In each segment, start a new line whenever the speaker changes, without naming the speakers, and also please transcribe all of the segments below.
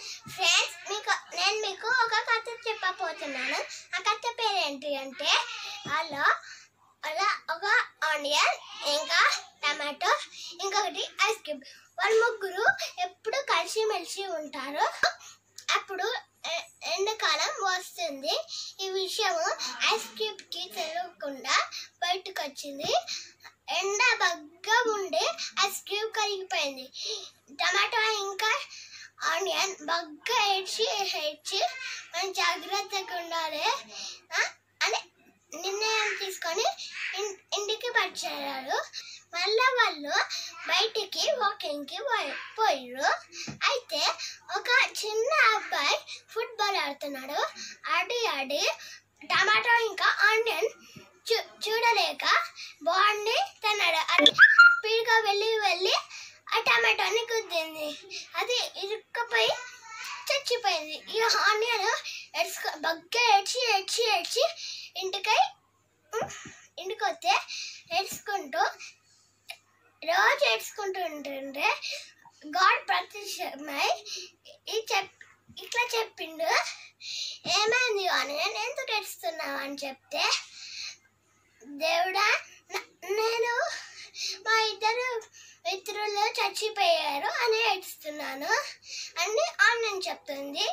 Friends మీకు నేను మీకు ఒక కథ చెప్పబోతున్నాను ఆ కథ పేరు ఏంటి అంటే అలా అలా ఒక ఆనియన్ ఇంకా టమాటో ఇంకొకటి ఐస్ క్రీమ్ వాళ్ళు ముగ్గురు ఎప్పుడు కలిసిమెలిసి ఉంటారు అప్పుడు ఎ- ఎండాకాలం వస్తుంది ఈ విషయం ఐస్ క్రీమ్ కి తెలియకుండా బయటకు వచ్చింది ఎండ బగ్గా ఉండి ఐస్ క్రీమ్ కరిగిపోయింది టమాటో ఇంకా ఆనియన్ బగ్గా ఏడ్చి ఏడ్చి మనం జాగ్రత్తగా ఉండాలి ఆ, అని నిర్ణయం తీసుకొని ఇన్- ఇంటికి వచ్చారు మళ్ళా వాళ్ళు బయటికి వాకింగ్కి పోయి పోయారు అయితే ఒక చిన్న అబ్బాయి ఫుట్బాల్ ఆడుతున్నాడు ఆడి ఆడి టమాటో ఇంకా ఆనియన్ చూ చూడలేక బాగుండి తిన్నాడు అది స్పీడ్గా వెళ్ళి వెళ్ళి ఆ టమాటోని గుద్దింది అది ఇరుక్కపోయి చచ్చిపోయింది ఈ ఆనియన్ ఎడ్చుకో బగ్గా ఏడ్చి ఏడ్చి ఏడ్చి ఇంటికై ఉమ్, ఇంటికి వస్తే ఏడ్చుకుంటూ రోజు ఏడ్చుకుంటూ ఉంటుంటే గాడ్ ప్రత్యక్షమై ఈ చెప్ ఇట్లా చెప్పిండు ఏమైంది అని నేను ఎందుకు ఏడుస్తున్నావు అని చెప్తే దేవుడా న- నేను మా ఇద్దరు మిత్రులు చచ్చిపోయారు అని ఏడుస్తున్నాను అని ఆన్లైన్ చెప్తుంది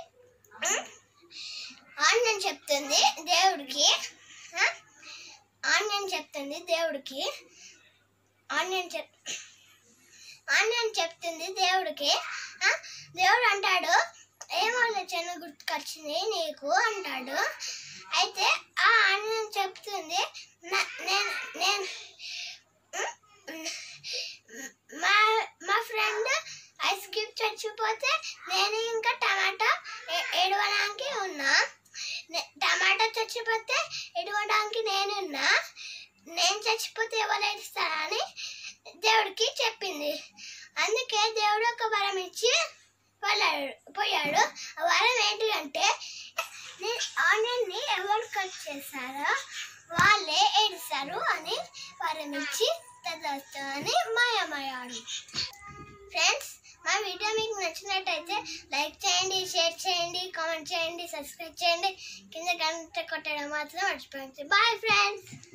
ఆన్లైన్ చెప్తుంది దేవుడికి ఆ? ఆన్లైన్ చెప్తుంది దేవుడికి ఆన్లైన్ చెప్ ఆన్లైన్ చెప్తుంది దేవుడికి ఆ? దేవుడు అంటాడు ఏం ఆలోచన గుర్తుకొచ్చింది నీకు అంటాడు అయితే ఆ ఆన్లైన్ చెప్తుంది "నా- నేను నేను ఉమ్, ఉమ్, మా మా ఫ్రెండ్ ఐస్ క్రీమ్ చచ్చిపోతే నేను ఇంకా టమాటా ఏ- ఏడవడానికి ఉన్నా నే- టమాటా చచ్చిపోతే ఏడవడానికి నేనున్నా నేను చచ్చిపోతే ఎవరు ఏడుస్తారని దేవుడికి చెప్పింది అందుకే దేవుడు ఒక వరం ఇచ్చి వెళ్ళాడు పోయాడు ఆ వరం ఏంటి అంటే నేను ఆనియన్ని ఎవరు కట్ చేశారో వాళ్ళే ఏడుస్తారు అని వరం ఇచ్చి తదస్తు అని మాయమయ్యాడు ఫ్రెండ్స్ మా వీడియో మీకు నచ్చినట్టయితే లైక్ చేయండి షేర్ చేయండి కామెంట్ చేయండి సబ్స్క్రైబ్ చేయండి కింద గంట కొట్టడం మాత్రం మర్చిపోయింది బాయ్ ఫ్రెండ్స్